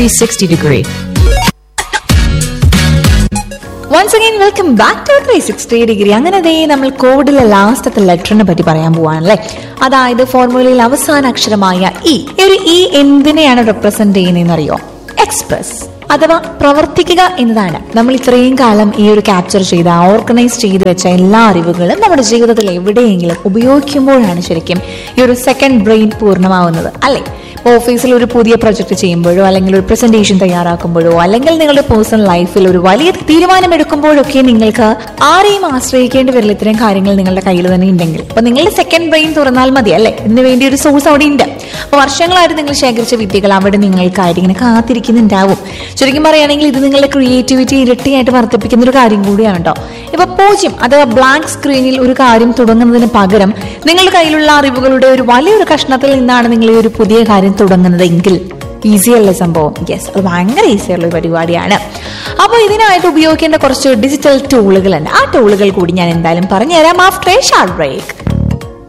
360 degree. Once again welcome back to three sixty degree അങ്ങനെ ദേ നമ്മൾ കോഡിലെ ലാസ്റ്റത്തെ ലെറ്ററിനെ പറ്റി പറയാൻ പോവാണല്ലേ അതായത് ഫോർമുലയിൽ അവസാന അക്ഷരമായ ഇ ഈ ഒരു ഇ എന്തിനെയാണ് റെപ്രസെന്റ് ചെയ്യുന്നതെന്ന് അറിയോ എക്സ്പ്രസ് അഥവാ പ്രവർത്തിക്കുക എന്നതാണ് നമ്മൾ ഇത്രയും കാലം ഈ ഒരു ക്യാപ്ചർ ചെയ്ത ഓർഗനൈസ് ചെയ്ത് വെച്ച എല്ലാ അറിവുകളും നമ്മുടെ ജീവിതത്തിൽ എവിടെയെങ്കിലും ഉപയോഗിക്കുമ്പോഴാണ് ശരിക്കും ഈ ഒരു സെക്കൻഡ് ബ്രെയിൻ പൂർണ്ണമാവുന്നത് അല്ലേ ഓഫീസിൽ ഒരു പുതിയ പ്രൊജക്ട് ചെയ്യുമ്പോഴോ അല്ലെങ്കിൽ ഒരു പ്രസന്റേഷൻ തയ്യാറാക്കുമ്പോഴോ അല്ലെങ്കിൽ നിങ്ങളുടെ പേഴ്സണൽ ലൈഫിൽ ഒരു വലിയ തീരുമാനം എടുക്കുമ്പോഴൊക്കെ നിങ്ങൾക്ക് ആരെയും ആശ്രയിക്കേണ്ടി വരില്ല ഇത്രയും കാര്യങ്ങൾ നിങ്ങളുടെ കയ്യിൽ തന്നെ ഉണ്ടെങ്കിൽ അപ്പൊ നിങ്ങളുടെ സെക്കൻഡ് ബ്രെയിൻ തുറന്നാൽ മതി അല്ലേ ഇതിനു വേണ്ടി ഒരു സോഴ്സ് അവിടെ ഉണ്ട് അപ്പൊ വർഷങ്ങളായിട്ട് നിങ്ങൾ ശേഖരിച്ച വിദ്യകൾ അവിടെ നിങ്ങൾക്കായിട്ട് ഇങ്ങനെ കാത്തിരിക്കുന്നുണ്ടാവും ശരിക്കും പറയുകയാണെങ്കിൽ ഇത് നിങ്ങളുടെ ക്രിയേറ്റിവിറ്റി ഇരട്ടിയായിട്ട് വർദ്ധിപ്പിക്കുന്ന ഒരു കാര്യം കൂടിയാണ് കേട്ടോ ഇപ്പൊ പൂജ്യം അഥവാ ബ്ലാങ്ക് സ്ക്രീനിൽ ഒരു കാര്യം തുടങ്ങുന്നതിന് പകരം നിങ്ങളുടെ കയ്യിലുള്ള അറിവുകളുടെ ഒരു വലിയൊരു കഷ്ണത്തിൽ നിന്നാണ് നിങ്ങൾ ഈ ഒരു പുതിയ കാര്യം തുടങ്ങുന്നതെങ്കിൽ ഈസി അല്ലേ സംഭവം യെസ് അത് ഭയങ്കര ഈസി ഉള്ള ഒരു പരിപാടിയാണ് അപ്പോൾ ഇതിനായിട്ട് ഉപയോഗിക്കേണ്ട കുറച്ച് ഡിജിറ്റൽ ടൂളുകളുണ്ട് ആ ടൂളുകൾ കൂടി ഞാൻ എന്തായാലും പറഞ്ഞുതരാം ആഫ്റ്റർ എ ഷാർട്ട് ബ്രേക്ക്